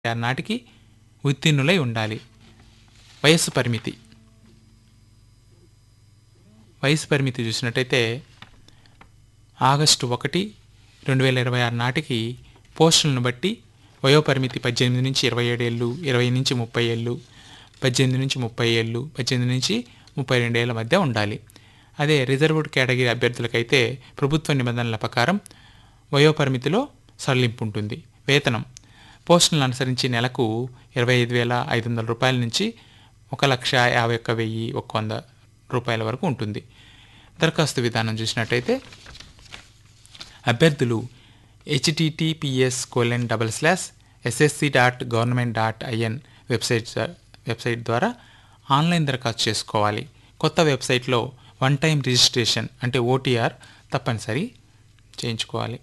ఆరు నాటికి ఉత్తీర్ణులై ఉండాలి వయస్సు పరిమితి వయసు పరిమితి చూసినట్టయితే ఆగస్టు ఒకటి రెండు వేల ఇరవై ఆరు నాటికి పోస్టులను బట్టి వయోపరిమితి పద్దెనిమిది నుంచి ఇరవై ఏడు ఏళ్ళు ఇరవై నుంచి ముప్పై ఏళ్ళు పద్దెనిమిది నుంచి ముప్పై ఏళ్ళు పద్దెనిమిది నుంచి ముప్పై రెండు ఏళ్ళ మధ్య ఉండాలి అదే రిజర్వ్డ్ కేటగిరీ అభ్యర్థులకైతే ప్రభుత్వ నిబంధనల ప్రకారం వయోపరిమితిలో సడలింపు ఉంటుంది వేతనం పోస్టులను అనుసరించి నెలకు ఇరవై ఐదు వేల ఐదు వందల రూపాయల నుంచి ఒక లక్ష యాభై ఒక్క వెయ్యి ఒక వంద రూపాయల వరకు ఉంటుంది దరఖాస్తు విధానం చూసినట్టయితే అభ్యర్థులు HTTPS colon double slash SSC dot government dot IN website website ద్వారా ఆన్లైన్ దరఖాస్తు చేసుకోవాలి కొత్త వెబ్సైట్లో వన్ టైం రిజిస్ట్రేషన్ అంటే ఓటీఆర్ తప్పనిసరి చేయించుకోవాలి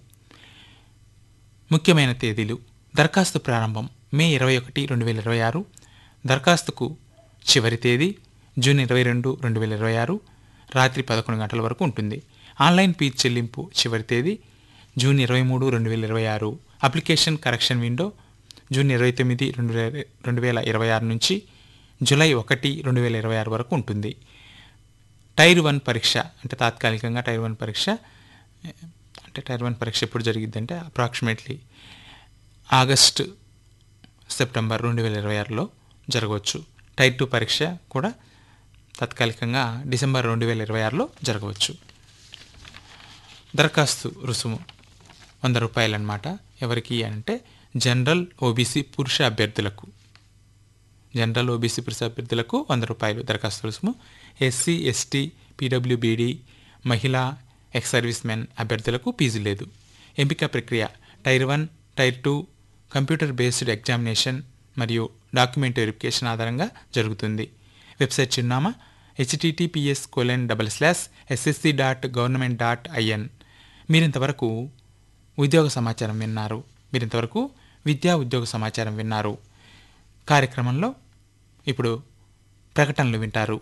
ముఖ్యమైన తేదీలు దరఖాస్తు ప్రారంభం మే ఇరవై ఒకటి రెండు వేల ఇరవై ఆరు దరఖాస్తుకు చివరి తేదీ జూన్ ఇరవై రెండు రెండు వేల ఇరవై ఆరు రాత్రి పదకొండు గంటల వరకు ఉంటుంది ఆన్లైన్ ఫీజు చెల్లింపు చివరి తేదీ జూన్ ఇరవై మూడు రెండు వేల ఇరవై ఆరు అప్లికేషన్ కరెక్షన్ విండో జూన్ ఇరవై తొమ్మిది రెండు వేల రెండు వేల ఇరవై ఆరు నుంచి జూలై ఒకటి రెండు వేల ఇరవై ఆరు వరకు ఉంటుంది టైర్ వన్ పరీక్ష అంటే తాత్కాలికంగా టైర్ వన్ పరీక్ష అంటే టైర్ వన్ పరీక్ష ఎప్పుడు జరిగిద్దంటే అప్రాక్సిమేట్లీ ఆగస్ట్ సెప్టెంబర్ రెండు వేల ఇరవై ఆరులో జరగవచ్చు టైర్ టూ పరీక్ష కూడా తాత్కాలికంగా డిసెంబర్ రెండు వేల ఇరవై ఆరులో జరగవచ్చు దరఖాస్తు రుసుము వంద రూపాయలు అన్నమాట ఎవరికి అంటే జనరల్ ఓబీసీ పురుష అభ్యర్థులకు జనరల్ ఓబీసీ పురుష అభ్యర్థులకు వంద రూపాయలు దరఖాస్తు రుసుము ఎస్సీ ఎస్టీ పీడబ్ల్యూబీడీ మహిళా ఎక్స్ సర్వీస్ మెన్ అభ్యర్థులకు ఫీజు లేదు ఎంపిక ప్రక్రియ tier one tier two computer based examination మరియు డాక్యుమెంట్ వెరిఫికేషన్ ఆధారంగా జరుగుతుంది వెబ్సైట్ చిరునామా HTTPS colon double slash SSC dot government dot IN మీరింతవరకు ఉద్యోగ సమాచారం విన్నారు మీరింతవరకు విద్యా ఉద్యోగ సమాచారం విన్నారు కార్యక్రమంలో ఇప్పుడు ప్రకటనలు వింటారు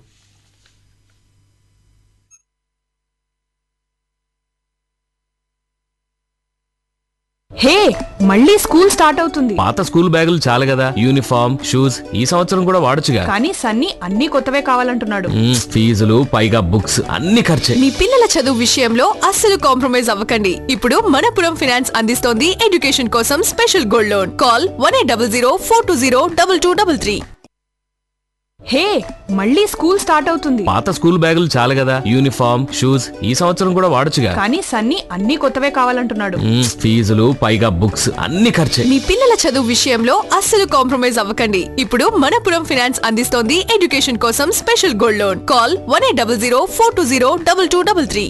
హే మళ్ళీ స్కూల్ స్టార్ట్ అవుతుంది పాత స్కూల్ బ్యాగులు చాలు కదా యూనిఫామ్ షూస్ ఈ సంవత్సరం కూడా వాడొచ్చుగా కానీ సన్నీ అన్ని కొత్తవే కావాలంటున్నాడు మ్మ్, ఫీజులు పైగా బుక్స్ అన్ని ఖర్చే మీ పిల్లల చదువు విషయంలో అస్సలు కాంప్రమైజ్ అవ్వకండి ఇప్పుడు మనపురం ఫినాన్స్ అందిస్తోంది ఎడ్యుకేషన్ కోసం special gold loan call one eight double zero four two zero double two double three hey మళ్ళీ స్కూల్ స్టార్ట్ అవుతుంది పాత స్కూల్ బ్యాగులు చాలు కదా యూనిఫామ్ షూస్ ఈ సంవత్సరం కూడా వాడొచ్చుగా కానీ సన్నీ అన్ని కొత్తవే కావాలంటున్నాడు మ్మ్, ఫీజులు పైగా బుక్స్ అన్ని ఖర్చే మీ పిల్లల చదువు విషయంలో అస్సలు కాంప్రమైజ్ అవ్వకండి ఇప్పుడు మనపురం ఫినాన్స్ అందిస్తోంది ఎడ్యుకేషన్ కోసం special gold loan call one eight double zero four two zero double two double three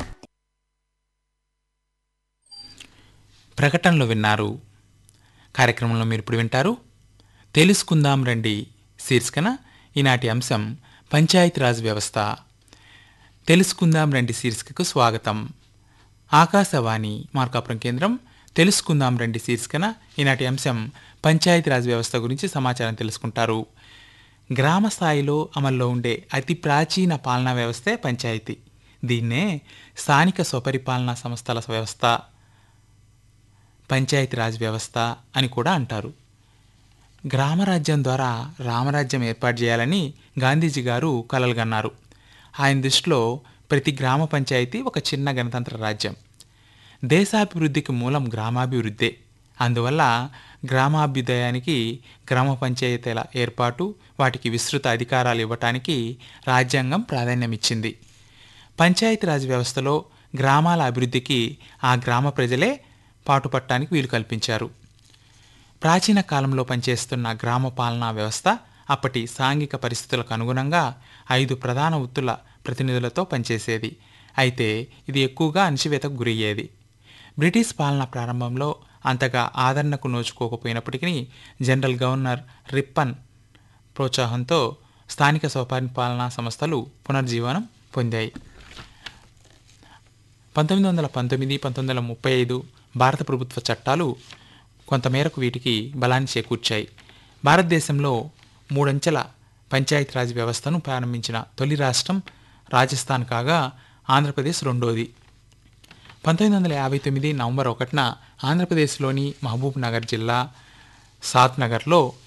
ప్రకటనలు విన్నారు కార్యక్రమంలో మీరు ఇప్పుడు వింటారు తెలుసుకుందాం రండి శీర్షికన ఈనాటి అంశం పంచాయతీరాజ్ వ్యవస్థ తెలుసుకుందాం రండి శీర్షికకు స్వాగతం ఆకాశవాణి మార్కాపురం కేంద్రం తెలుసుకుందాం రండి శీర్షికన ఈనాటి అంశం పంచాయతీరాజ్ వ్యవస్థ గురించి సమాచారం తెలుసుకుంటారు గ్రామ స్థాయిలో అమల్లో ఉండే అతి ప్రాచీన పాలనా వ్యవస్థే పంచాయతీ దీన్నే స్థానిక స్వపరిపాలనా సంస్థల వ్యవస్థ పంచాయతీరాజ్ వ్యవస్థ అని కూడా అంటారు గ్రామరాజ్యం ద్వారా రామరాజ్యం ఏర్పాటు చేయాలని గాంధీజీ గారు కలలుగన్నారు ఆయన దృష్టిలో ప్రతి గ్రామ పంచాయతీ ఒక చిన్న గణతంత్ర రాజ్యం దేశాభివృద్ధికి మూలం గ్రామాభివృద్ధే అందువల్ల గ్రామాభ్యుదయానికి గ్రామ పంచాయతీల ఏర్పాటు వాటికి విస్తృత అధికారాలు ఇవ్వటానికి రాజ్యాంగం ప్రాధాన్యమిచ్చింది పంచాయతీరాజ్ వ్యవస్థలో గ్రామాల అభివృద్ధికి ఆ గ్రామ ప్రజలే పాటుపట్టడానికి వీలు కల్పించారు ప్రాచీన కాలంలో పనిచేస్తున్న గ్రామ పాలనా వ్యవస్థ అప్పటి సాంఘిక పరిస్థితులకు అనుగుణంగా ఐదు ప్రధాన వృత్తుల ప్రతినిధులతో పనిచేసేది అయితే ఇది ఎక్కువగా అణచివేతకు గురయ్యేది బ్రిటిష్ పాలన ప్రారంభంలో అంతగా ఆదరణకు నోచుకోకపోయినప్పటికీ జనరల్ గవర్నర్ రిప్పన్ ప్రోత్సాహంతో స్థానిక స్వపరిపాలనా సంస్థలు పునర్జీవనం పొందాయి పంతొమ్మిది వందల పంతొమ్మిది పంతొమ్మిది వందల ముప్పై ఐదు భారత ప్రభుత్వ చట్టాలు కొంతమేరకు వీటికి బలాన్ని చేకూర్చాయి భారతదేశంలో మూడంచెల పంచాయతీరాజ్ వ్యవస్థను ప్రారంభించిన తొలి రాష్ట్రం రాజస్థాన్ కాగా ఆంధ్రప్రదేశ్ రెండోది పంతొమ్మిది వందల యాభై తొమ్మిది నవంబర్ ఒకటిన ఆంధ్రప్రదేశ్లోని మహబూబ్ నగర్ జిల్లా సాత్ నగర్లో